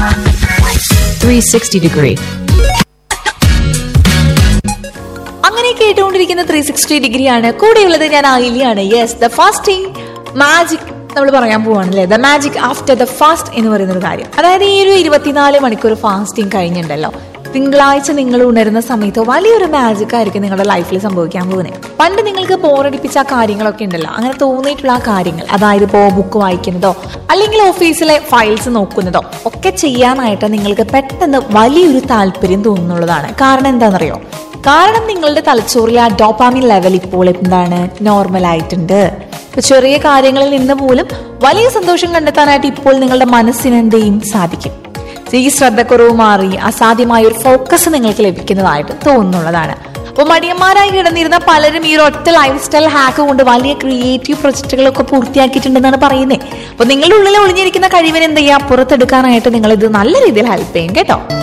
360 degree. അങ്ങനെ കേട്ടുകൊണ്ടിരിക്കുന്ന three sixty ഡിഗ്രിയാണ് കൂടെയുള്ളത് ഞാൻ ആയില്യാണ് യെസ് ദ ഫാസ്റ്റിംഗ് മാജിക് നമ്മൾ പറയാൻ പോവാണല്ലേ the magic after the fast എന്ന് പറയുന്ന ഒരു കാര്യം അതായത് ഈ ഒരു ഇരുപത്തിനാല് മണിക്കൂർ ഫാസ്റ്റിംഗ് കഴിഞ്ഞിട്ടുണ്ടല്ലോ തിങ്കളാഴ്ച നിങ്ങൾ ഉണരുന്ന സമയത്ത് വലിയൊരു മാജിക് ആയിരിക്കും നിങ്ങളുടെ ലൈഫിൽ സംഭവിക്കാൻ പോകുന്നത് പണ്ട് നിങ്ങൾക്ക് ബോറടിപ്പിച്ച ആ കാര്യങ്ങളൊക്കെ ഉണ്ടല്ലോ അങ്ങനെ തോന്നിയിട്ടുള്ള ആ കാര്യങ്ങൾ അതായത് ഇപ്പോൾ ബുക്ക് വായിക്കുന്നതോ അല്ലെങ്കിൽ ഓഫീസിലെ ഫയൽസ് നോക്കുന്നതോ ഒക്കെ ചെയ്യാനായിട്ട് നിങ്ങൾക്ക് പെട്ടെന്ന് വലിയൊരു താല്പര്യം തോന്നുന്നുള്ളതാണ് കാരണം എന്താണെന്നറിയോ കാരണം നിങ്ങളുടെ തലച്ചോറിൽ ആ ഡോപ്പാമിൻ ലെവൽ ഇപ്പോൾ എന്താണ് നോർമൽ ആയിട്ടുണ്ട് ഇപ്പൊ ചെറിയ കാര്യങ്ങളിൽ നിന്ന് പോലും വലിയ സന്തോഷം കണ്ടെത്താനായിട്ട് ഇപ്പോൾ നിങ്ങളുടെ മനസ്സിന് എന്ത് ചെയ്യും സാധിക്കും ഈ ശ്രദ്ധക്കുറവ് മാറി അസാധ്യമായ ഒരു ഫോക്കസ് നിങ്ങൾക്ക് ലഭിക്കുന്നതായിട്ട് തോന്നുന്നുള്ളതാണ് അപ്പോൾ മടിയന്മാരായി കിടന്നിരുന്ന പലരും ഈ ഒരു ഒറ്റ ലൈഫ് സ്റ്റൈൽ ഹാക്ക് കൊണ്ട് വലിയ ക്രിയേറ്റീവ് പ്രൊജക്ടുകളൊക്കെ പൂർത്തിയാക്കിയിട്ടുണ്ടെന്നാണ് പറയുന്നത് അപ്പോൾ നിങ്ങളുടെ ഉള്ളിൽ ഒളിഞ്ഞിരിക്കുന്ന കഴിവിനെ എന്ത് ചെയ്യുക പുറത്തെടുക്കാനായിട്ട് നിങ്ങൾ ഇത് നല്ല രീതിയിൽ ഹെൽപ്പ് ചെയ്യും കേട്ടോ